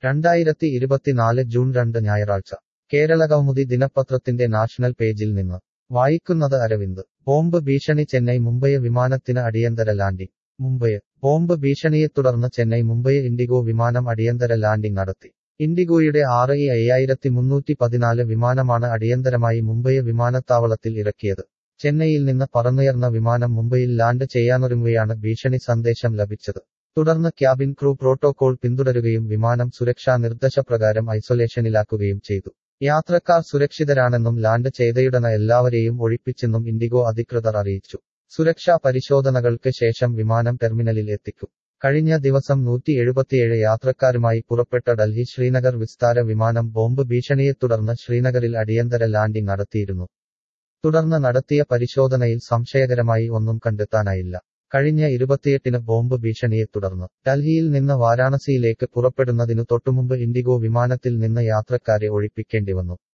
രണ്ടായിരത്തി ഇരുപത്തിനാല് ജൂൺ രണ്ട് ഞായറാഴ്ച കേരളകൗമുദി ദിനപത്രത്തിന്റെ നാഷണൽ പേജിൽ നിന്ന് വായിക്കുന്നത് അരവിന്ദ് ബോംബ് ഭീഷണി ചെന്നൈ മുംബൈ വിമാനത്തിന് അടിയന്തര ലാൻഡിംഗ് മുംബൈ ബോംബ് ഭീഷണിയെ തുടർന്ന് ചെന്നൈ മുംബൈ ഇൻഡിഗോ വിമാനം അടിയന്തര ലാൻഡിംഗ് നടത്തി ഇൻഡിഗോയുടെ ആറ് ഇ അയ്യായിരത്തി മുന്നൂറ്റി പതിനാല് വിമാനമാണ് അടിയന്തരമായി മുംബൈ വിമാനത്താവളത്തിൽ ഇറക്കിയത് ചെന്നൈയിൽ നിന്ന് പറന്നുയർന്ന വിമാനം മുംബൈയിൽ ലാൻഡ് ചെയ്യാനൊരുങ്ങുകയാണ് ഭീഷണി സന്ദേശം ലഭിച്ചത് തുടർന്ന് ക്യാബിൻ ക്രൂ പ്രോട്ടോകോൾ പിന്തുടരുകയും വിമാനം സുരക്ഷാ നിർദ്ദേശപ്രകാരം ഐസൊലേഷനിലാക്കുകയും ചെയ്തു യാത്രക്കാർ സുരക്ഷിതരാണെന്നും ലാൻഡ് ചെയ്തയുടന എല്ലാവരെയും ഒഴിപ്പിച്ചെന്നും ഇൻഡിഗോ അധികൃതർ അറിയിച്ചു സുരക്ഷാ പരിശോധനകൾക്ക് ശേഷം വിമാനം ടെർമിനലിൽ എത്തിക്കും കഴിഞ്ഞ ദിവസം നൂറ്റി എഴുപത്തിയേഴ് യാത്രക്കാരുമായി പുറപ്പെട്ട ഡൽഹി ശ്രീനഗർ വിസ്താര വിമാനം ബോംബ് ഭീഷണിയെ തുടർന്ന് ശ്രീനഗറിൽ അടിയന്തര ലാൻഡിംഗ് നടത്തിയിരുന്നു തുടർന്ന് നടത്തിയ പരിശോധനയിൽ സംശയകരമായി ഒന്നും കണ്ടെത്താനായില്ല കഴിഞ്ഞ ഇരുപത്തിയെട്ടിന് ബോംബ് ഭീഷണിയെ തുടർന്ന് ഡൽഹിയിൽ നിന്ന് വാരാണസിയിലേക്ക് പുറപ്പെടുന്നതിനു തൊട്ടുമുമ്പ് ഇൻഡിഗോ വിമാനത്തിൽ നിന്ന് യാത്രക്കാരെ ഒഴിപ്പിക്കേണ്ടി വന്നു